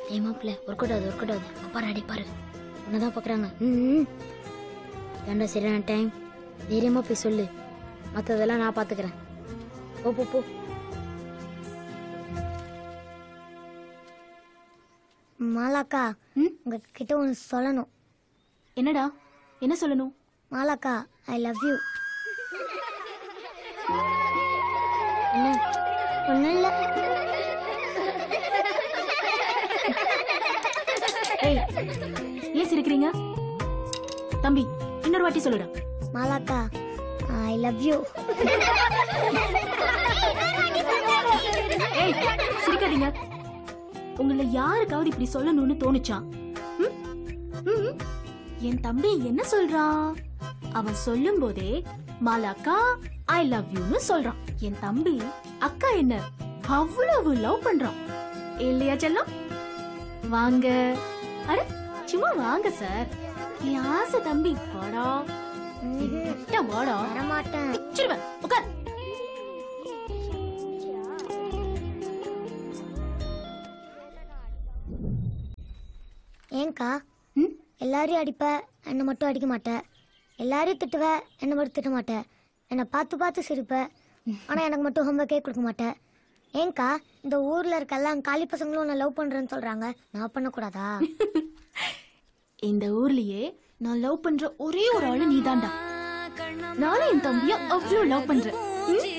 ஏய் மாப்பிள்ள work out ஆகுது ஒர்க் அவுட் ஆகுது அங்க பாரு அடி பாரு உன்னதான் பாக்குறாங்க ம் ஏண்டா சரியான டைம் தைரியமா போய் சொல்லு மத்ததெல்லாம் நான் பாத்துக்கிறேன் போ போ போ மாலாக்கா உங்ககிட்ட ஒன்று சொல்லணும் என்னடா என்ன சொல்லணும் மாலாக்கா ஐ லவ் யூ என்ன ஒன்றும் இல்லை ஏய் ஏன் சிரிக்கிறீங்க தம்பி இன்னொரு வாட்டி சொல்லுடா மாலாக்கா ஐ லவ் யூ ஏய் சிரிக்காதீங்க உங்கள யாருக்காவது இப்படி சொல்லணும்னு தோணுச்சா ம்? ம்? என் தம்பி என்ன சொல்றான் அவன் சொல்லும் போதே மாலாக்கா ஐ லவ் யூன்னு சொல்றான் என் தம்பி அக்கா என்ன அவ்வளவு லவ் பண்றான் இல்லையா செல்லம் வாங்க அட சும்மா வாங்க சார் என் ஆசை தம்பி வாடா என் கிட்ட வாடா வரமாட்டேன் பிச்சிருவேன் உட்கார் ஏன்க்கா ம்? எல்லாரையும் அடிப்ப என்னை மட்டும் அடிக்க மாட்டேன் எல்லாரையும் திட்டுவ என்னை மட்டும் திட்ட மாட்டேன் என்னை பார்த்து பார்த்து சிரிப்ப ஆனால் எனக்கு மட்டும் ஹோம்ஒர்க்கே கொடுக்க மாட்டேன் ஏன்க்கா இந்த ஊரில் இருக்க எல்லாம் காலி பசங்களும் உன்னை லவ் பண்ணுறேன்னு சொல்கிறாங்க நான் பண்ணக்கூடாதா இந்த ஊர்லயே நான் லவ் பண்ற ஒரே ஒரு ஆளு நீதான்டா நானும் என் தம்பிய அவ்வளவு லவ் பண்றேன் ம்?